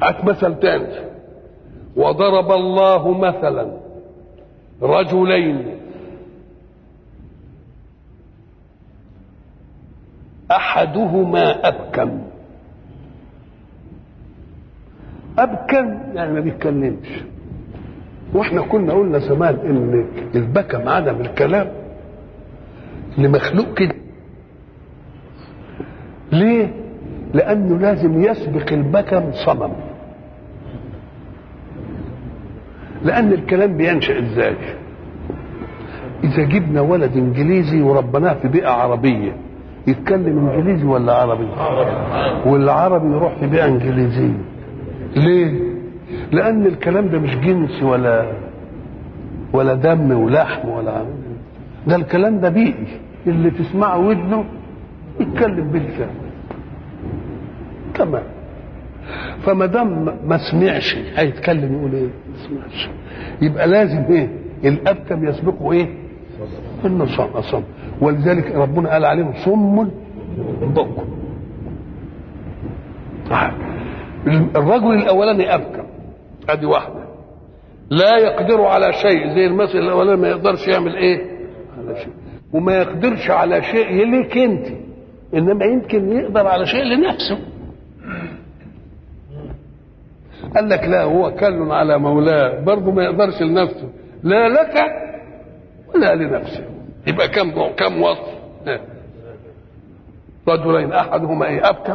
هات مثل تاني وضرب الله مثلا رجلين احدهما ابكم ابكم يعني ما بيتكلمش واحنا كنا قلنا زمان ان البكم عدم الكلام لمخلوق كده ليه لانه لازم يسبق البكم صمم لان الكلام بينشا ازاي اذا جبنا ولد انجليزي وربناه في بيئه عربيه يتكلم انجليزي ولا عربي والعربي يروح في بيئه انجليزيه ليه لان الكلام ده مش جنس ولا ولا دم ولحم ولا ده الكلام ده بيئي اللي تسمعه ودنه يتكلم بلسانه تمام فما دام ما سمعش هيتكلم يقول ايه؟ ما سمعش يبقى لازم ايه؟ الابكم يسبقه ايه؟ انه صم صم ولذلك ربنا قال عليهم صم بكم الرجل الاولاني ابكم ادي واحده لا يقدر على شيء زي المثل الاولاني ما يقدرش يعمل ايه؟ على شيء وما يقدرش على شيء ليك انت انما يمكن يقدر على شيء لنفسه قال لك لا هو كل على مولاه برضه ما يقدرش لنفسه لا لك ولا لنفسه يبقى كم كم وصف رجلين احدهما ايه ابكم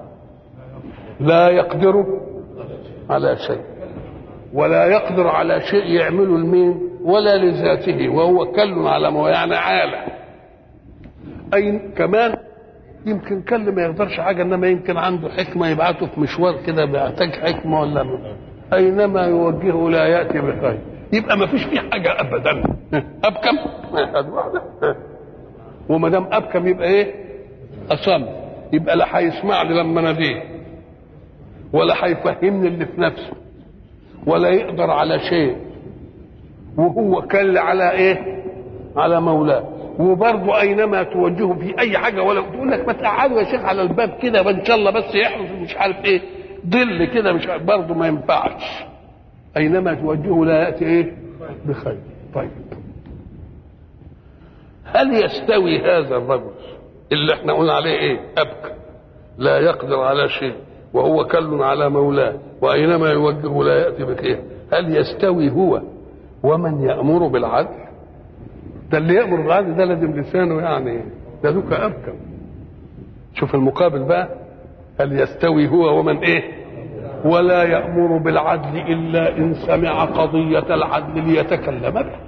لا يقدر على شيء ولا يقدر على شيء يعمله لمين ولا لذاته وهو كل على مولاه يعني عالة اي كمان يمكن كل ما يقدرش حاجه انما يمكن عنده حكمه يبعته في مشوار كده بيحتاج حكمه ولا م... اينما يوجهه لا ياتي بخير يبقى ما فيش فيه حاجه ابدا ابكم هذه واحده وما دام ابكم يبقى ايه اصم يبقى لا هيسمعني لما ناديه ولا هيفهمني اللي في نفسه ولا يقدر على شيء وهو كل على ايه على مولاه وبرضه اينما توجهه في اي حاجه ولا تقول لك ما تقعدوا يا شيخ على الباب كده ان شاء الله بس يحرس مش عارف ايه ظل كده مش برضه ما ينفعش اينما توجهه لا ياتي ايه بخير طيب هل يستوي هذا الرجل اللي احنا قلنا عليه ايه ابكى لا يقدر على شيء وهو كل على مولاه واينما يوجهه لا ياتي بخير هل يستوي هو ومن يامر بالعدل ده اللي يامر بالعدل ده لازم لسانه يعني ده ذوك ابكم شوف المقابل بقى هل يستوي هو ومن ايه ولا يامر بالعدل الا ان سمع قضيه العدل ليتكلم بها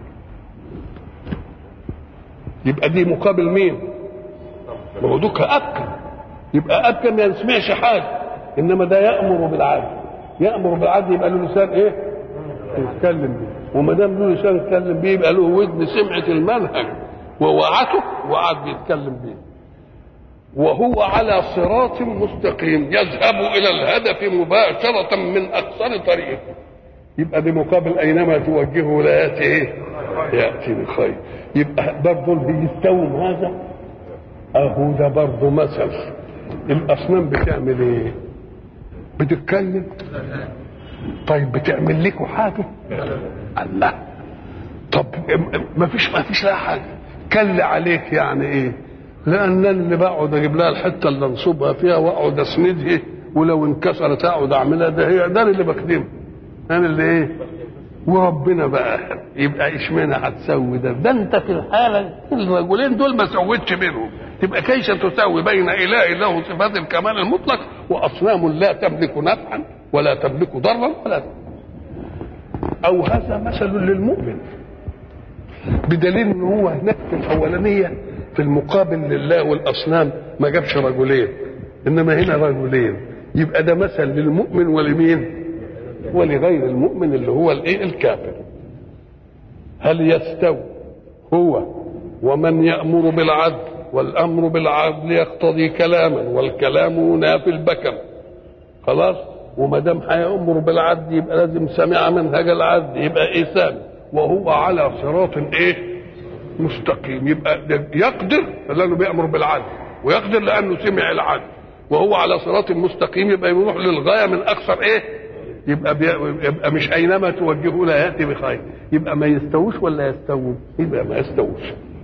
يبقى دي مقابل مين ما هو دوك ابكم يبقى ابكم ما يسمعش حاجه انما ده يامر بالعدل يامر بالعدل يبقى له لسان ايه يتكلم بيه وما دام له لسان يتكلم بيه يبقى له ودن سمعت المنهج ووعته وقعد بيتكلم بيه وهو على صراط مستقيم يذهب الى الهدف مباشره من اقصر طريق يبقى بمقابل اينما توجهه لا ياتي ايه؟ ياتي بخير يبقى برضه بيستوم هذا اهو ده برضه مثل الاصنام بتعمل ايه؟ بتتكلم طيب بتعمل لكم حاجه؟ الله طب ما فيش ما فيش لها حاجه كل عليك يعني ايه؟ لان اللي بقعد اجيب لها الحته اللي انصبها فيها واقعد اسندها ولو انكسرت اقعد اعملها ده هي ده اللي بخدمه انا اللي ايه وربنا بقى يبقى اشمعنى هتسوي ده ده انت في الحاله الرجلين دول ما سويتش بينهم تبقى كيف تساوي بين اله له صفات الكمال المطلق واصنام لا تملك نفعا ولا تملك ضرا ولا او هذا مثل للمؤمن بدليل ان هو هناك في الاولانيه في المقابل لله والاصنام ما جابش رجلين انما هنا رجلين يبقى ده مثل للمؤمن ولمين ولغير المؤمن اللي هو الايه الكافر هل يستوي هو ومن يامر بالعدل والامر بالعدل يقتضي كلاما والكلام ينافي البكم خلاص وما دام هيامر بالعدل يبقى لازم سمع منهج العدل يبقى ايه سامع وهو على صراط ايه مستقيم يبقى يقدر لانه بيامر بالعدل ويقدر لانه سمع العدل وهو على صراط مستقيم يبقى يروح للغايه من اكثر ايه يبقى بي... يبقى مش اينما توجهه لا ياتي بخير يبقى ما يستووش ولا يستووا يبقى ما يستووش